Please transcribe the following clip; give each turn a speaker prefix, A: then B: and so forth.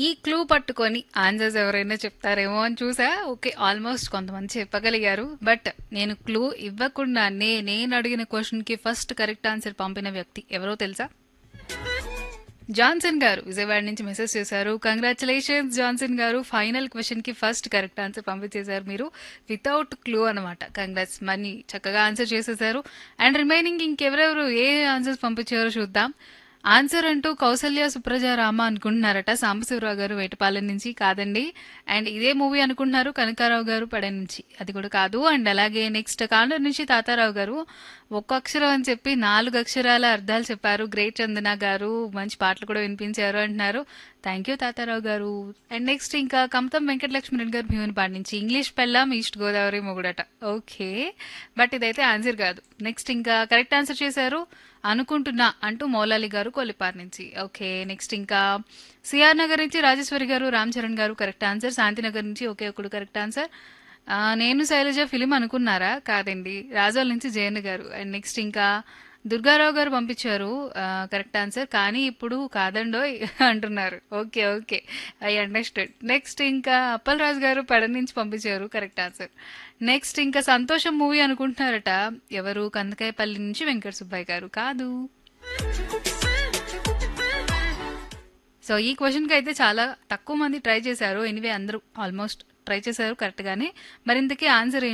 A: ఈ క్లూ పట్టుకొని ఆన్సర్స్ ఎవరైనా చెప్తారేమో అని చూసా ఓకే ఆల్మోస్ట్ కొంతమంది చెప్పగలిగారు బట్ నేను క్లూ ఇవ్వకుండానే నేను అడిగిన క్వశ్చన్ కి ఫస్ట్ కరెక్ట్ ఆన్సర్ పంపిన వ్యక్తి ఎవరో తెలుసా జాన్సన్ గారు విజయవాడ నుంచి మెసేజ్ చేశారు కంగ్రాచులేషన్స్ జాన్సన్ గారు ఫైనల్ క్వశ్చన్ కి ఫస్ట్ కరెక్ట్ ఆన్సర్ పంపించేశారు మీరు వితౌట్ క్లూ అనమాట కంగ్రాట్స్ మనీ చక్కగా ఆన్సర్ చేసేసారు అండ్ రిమైనింగ్ ఇంకెవరెవరు ఏ ఆన్సర్స్ పంపించారో చూద్దాం ఆన్సర్ అంటూ కౌసల్య సుప్రజ రామ అనుకుంటున్నారట సాంబశివరావు గారు వేటపాలెం నుంచి కాదండి అండ్ ఇదే మూవీ అనుకుంటున్నారు కనకారావు గారు పడే నుంచి అది కూడా కాదు అండ్ అలాగే నెక్స్ట్ కాండూరు నుంచి తాతారావు గారు ఒక్క అక్షరం అని చెప్పి నాలుగు అక్షరాల అర్థాలు చెప్పారు గ్రేట్ చందన గారు మంచి పాటలు కూడా వినిపించారు అంటున్నారు థ్యాంక్ యూ తాతారావు గారు అండ్ నెక్స్ట్ ఇంకా కమతం వెంకటలక్ష్మి గారు భీమునిపాడు నుంచి ఇంగ్లీష్ పెళ్ళాం ఈస్ట్ గోదావరి మొగుడట ఓకే బట్ ఇదైతే ఆన్సర్ కాదు నెక్స్ట్ ఇంకా కరెక్ట్ ఆన్సర్ చేశారు అనుకుంటున్నా అంటూ మౌలాలి గారు కొల్లిపార్ నుంచి ఓకే నెక్స్ట్ ఇంకా సిఆర్ నగర్ నుంచి రాజేశ్వరి గారు రామ్ చరణ్ గారు కరెక్ట్ ఆన్సర్ శాంతినగర్ నుంచి ఒకే ఒకడు కరెక్ట్ ఆన్సర్ ఆ, నేను శైలజ ఫిలిం అనుకున్నారా కాదండి రాజోల్ నుంచి జయన్ గారు అండ్ నెక్స్ట్ ఇంకా దుర్గారావు గారు పంపించారు కరెక్ట్ ఆన్సర్ కానీ ఇప్పుడు కాదండో అంటున్నారు okay okay I understand next ఇంకా అప్పలరాజు గారు పెడ నుంచి పంపించారు కరెక్ట్ ఆన్సర్ నెక్స్ట్ ఇంకా సంతోషం మూవీ అనుకుంటున్నారట ఎవరు కందకాయపల్లి నుంచి వెంకట సుబ్బయ్య గారు కాదు సో ఈ క్వశ్చన్కి అయితే చాలా తక్కువ మంది ట్రై చేశారు ఎనివే అందరూ ఆల్మోస్ట్ ట్రై చేశారు కరెక్ట్గానే మరి ఇంతకీ ఆన్సర్